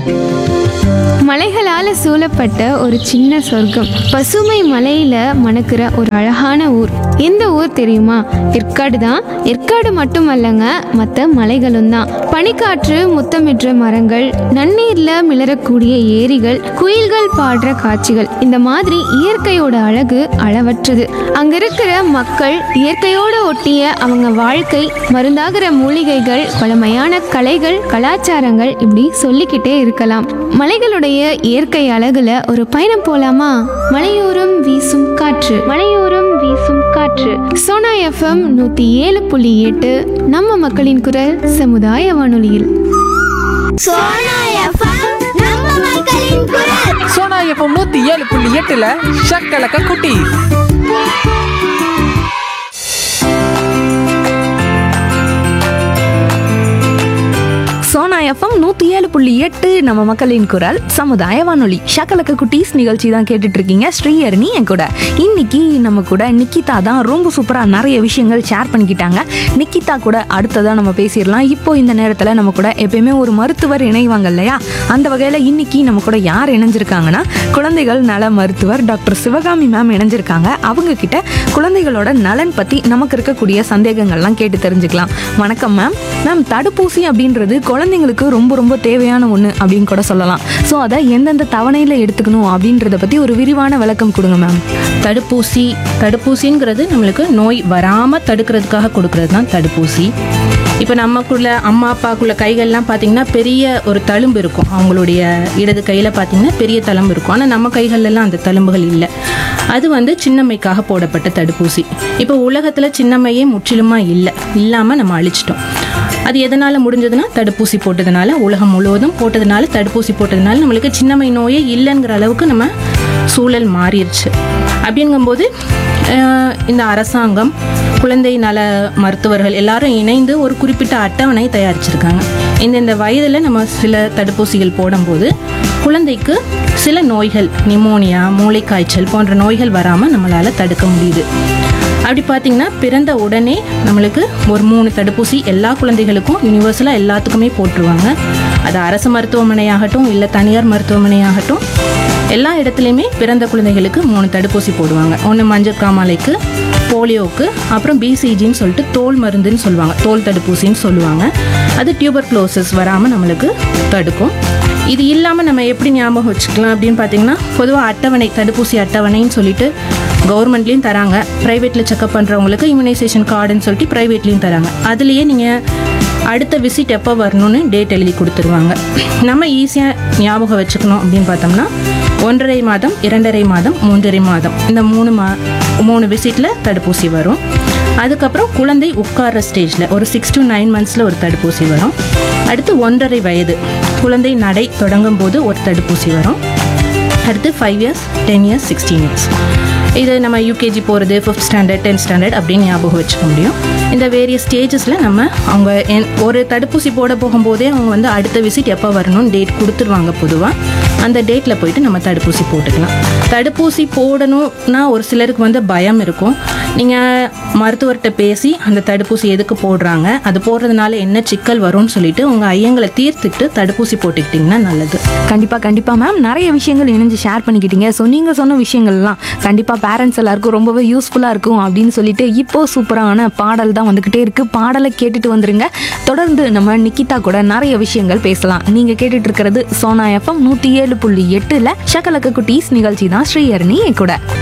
மலைகளால சூழப்பட்ட ஒரு சின்ன சொர்க்கம் பசுமை மலையில மணக்கிற ஒரு அழகான ஊர் எந்த ஊர் தெரியுமா ஏற்காடு தான் ஏற்காடு மட்டுமல்லங்க மற்ற மலைகளும் தான் பனிக்காற்று முத்தமிடுற மரங்கள் நன்னீர்ல மிளறக்கூடிய ஏரிகள் குயில்கள் பாடுற காட்சிகள் இந்த மாதிரி இயற்கையோட அழகு அளவற்றது அங்க இருக்கிற மக்கள் இயற்கையோட ஒட்டிய அவங்க வாழ்க்கை மருந்தாகிற மூலிகைகள் பழமையான கலைகள் கலாச்சாரங்கள் இப்படி சொல்லிக்கிட்டே இருக்கலாம் மலைகளுடைய இயற்கை அழகுல ஒரு பயணம் போலாமா மலையோரம் வீசும் காற்று மலையோரம் வீசும் காற்று சோனா எஃப்எம் நூத்தி ஏழு புள்ளி எட்டு நம்ம மக்களின் குரல் சமுதாய வானொலியில் சோனா எஃப்எம் நம்ம மக்களின் குரல் சோனா எஃப்எம் நூத்தி ஏழு புள்ளி எட்டுல ஷக்கலக்க குட்டி சோனா எஃப்எம் நூற்றி ஏழு புள்ளி எட்டு நம்ம மக்களின் குரல் சமுதாய வானொலி ஷக்கலக்க குட்டீஸ் நிகழ்ச்சி தான் கேட்டுட்டு இருக்கீங்க ஸ்ரீஹரணி என் கூட இன்னைக்கு நம்ம கூட நிக்கிதா தான் ரொம்ப சூப்பராக நிறைய விஷயங்கள் ஷேர் பண்ணிக்கிட்டாங்க நிக்கிதா கூட அடுத்ததாக நம்ம பேசிடலாம் இப்போ இந்த நேரத்தில் நம்ம கூட எப்பயுமே ஒரு மருத்துவர் இணைவாங்க இல்லையா அந்த வகையில் இன்னைக்கு நம்ம கூட யார் இணைஞ்சிருக்காங்கன்னா குழந்தைகள் நல மருத்துவர் டாக்டர் சிவகாமி மேம் இணைஞ்சிருக்காங்க அவங்க கிட்ட குழந்தைகளோட நலன் பற்றி நமக்கு இருக்கக்கூடிய சந்தேகங்கள்லாம் கேட்டு தெரிஞ்சுக்கலாம் வணக்கம் மேம் மேம் தடுப்பூசி அப்படின்றது குழந்தைங்களுக்கு ரொம்ப ரொம்ப தேவையான ஒன்று அப்படின்னு கூட சொல்லலாம் ஸோ அதை எந்தெந்த தவணையில் எடுத்துக்கணும் அப்படின்றத பற்றி ஒரு விரிவான விளக்கம் கொடுங்க மேம் தடுப்பூசி தடுப்பூசிங்கிறது நம்மளுக்கு நோய் வராமல் தடுக்கிறதுக்காக கொடுக்கறது தான் தடுப்பூசி இப்போ நமக்குள்ள அம்மா அப்பாக்குள்ள கைகள்லாம் பார்த்தீங்கன்னா பெரிய ஒரு தழும்பு இருக்கும் அவங்களுடைய இடது கையில் பார்த்தீங்கன்னா பெரிய தழும்பு இருக்கும் ஆனால் நம்ம கைகள்லாம் அந்த தழும்புகள் இல்லை அது வந்து சின்னம்மைக்காக போடப்பட்ட தடுப்பூசி இப்போ உலகத்தில் சின்னம்மையே முற்றிலுமாக இல்லை இல்லாமல் நம்ம அழிச்சிட்டோம் அது எதனால் முடிஞ்சதுன்னா தடுப்பூசி போட்டதுனால உலகம் முழுவதும் போட்டதுனால தடுப்பூசி போட்டதுனால நம்மளுக்கு சின்னம்மை நோயே இல்லைங்கிற அளவுக்கு நம்ம சூழல் மாறிடுச்சு அப்படிங்கும்போது அஹ், இந்த அரசாங்கம் குழந்தை நல மருத்துவர்கள் எல்லாரும் இணைந்து ஒரு குறிப்பிட்ட அட்டவணை தயாரிச்சிருக்காங்க இந்த இந்த வயதில் நம்ம சில தடுப்பூசிகள் போடும்போது குழந்தைக்கு சில நோய்கள் நிமோனியா மூளைக்காய்ச்சல் போன்ற நோய்கள் வராமல் நம்மளால் தடுக்க முடியுது அப்படி பார்த்தீங்கன்னா பிறந்த உடனே நம்மளுக்கு ஒரு மூணு தடுப்பூசி எல்லா குழந்தைகளுக்கும் யூனிவர்சலாக எல்லாத்துக்குமே போட்டுருவாங்க அது அரசு மருத்துவமனையாகட்டும் இல்லை தனியார் மருத்துவமனையாகட்டும் எல்லா இடத்துலையுமே பிறந்த குழந்தைகளுக்கு மூணு தடுப்பூசி போடுவாங்க ஒன்று மஞ்சள் காமாலைக்கு போலியோவுக்கு அப்புறம் பிசிஜின்னு சொல்லிட்டு தோல் மருந்துன்னு சொல்லுவாங்க தோல் தடுப்பூசின்னு சொல்லுவாங்க அது டியூபர் க்ளோசஸ் வராமல் நம்மளுக்கு தடுக்கும் இது இல்லாமல் நம்ம எப்படி ஞாபகம் வச்சுக்கலாம் அப்படின்னு பார்த்தீங்கன்னா பொதுவாக அட்டவணை தடுப்பூசி அட்டவணைன்னு சொல்லிட்டு கவர்மெண்ட்லேயும் தராங்க ப்ரைவேட்டில் செக்அப் பண்ணுறவங்களுக்கு இம்யூனைசேஷன் கார்டுன்னு சொல்லிட்டு ப்ரைவேட்லேயும் தராங்க அதுலேயே நீங்கள் அடுத்த விசிட் எப்போ வரணும்னு டேட் எழுதி கொடுத்துருவாங்க நம்ம ஈஸியாக ஞாபகம் வச்சுக்கணும் அப்படின்னு பார்த்தோம்னா ஒன்றரை மாதம் இரண்டரை மாதம் மூன்றரை மாதம் இந்த மூணு மா மூணு விசிட்டில் தடுப்பூசி வரும் அதுக்கப்புறம் குழந்தை உட்கார்ற ஸ்டேஜில் ஒரு சிக்ஸ் to நைன் மந்த்ஸில் ஒரு தடுப்பூசி வரும் அடுத்து ஒன்றரை வயது குழந்தை நடை தொடங்கும் போது ஒரு தடுப்பூசி வரும் அடுத்து five years ten years sixteen years இது நம்ம யூகேஜி போகிறது ஃபிஃப்த் ஸ்டாண்டர்ட் டென்த் ஸ்டாண்டர்ட் அப்படின்னு ஞாபகம் வச்சுக்க முடியும் இந்த வேரியஸ் ஸ்டேஜஸில் நம்ம அவங்க என்- ஒரு தடுப்பூசி போட போகும்போதே அவங்க வந்து அடுத்த விசிட் எப்போ வரணும்னு டேட் கொடுத்துருவாங்க பொதுவாக அந்த டேட்டில் போயிட்டு நம்ம தடுப்பூசி போட்டுக்கலாம் தடுப்பூசி போடணும்னா ஒரு சிலருக்கு வந்து பயம் இருக்கும் நீங்கள் மருத்துவர்கிட்ட பேசி அந்த தடுப்பூசி எதுக்கு போடுறாங்க அது போடுறதுனால என்ன சிக்கல் வரும்னு சொல்லிட்டு உங்கள் ஐயங்களை தீர்த்துக்கிட்டு தடுப்பூசி போட்டுக்கிட்டிங்கன்னா நல்லது கண்டிப்பாக கண்டிப்பாக மேம் நிறைய விஷயங்கள் இணைஞ்சு ஷேர் பண்ணிக்கிட்டீங்க ஸோ நீங்கள் சொன்ன விஷயங்கள்லாம் கண்டிப்பாக பேரண்ட்ஸ் எல்லாருக்கும் ரொம்பவே யூஸ்ஃபுல்லாக இருக்கும் அப்படின்னு சொல்லிட்டு இப்போ சூப்பரான பாடல் தான் வந்துக்கிட்டே இருக்குது பாடலை கேட்டுட்டு வந்துருங்க தொடர்ந்து நம்ம நிக்கிதா கூட நிறைய விஷயங்கள் பேசலாம் நீங்கள் கேட்டுட்டு இருக்கிறது சோனா எஃப்எம் நூற்றி ஏழு புள்ளி எட்டில் ஷக்கலக்க குட்டீஸ் நிகழ்ச்சி தான் ஸ்ரீஹரணி என் கூட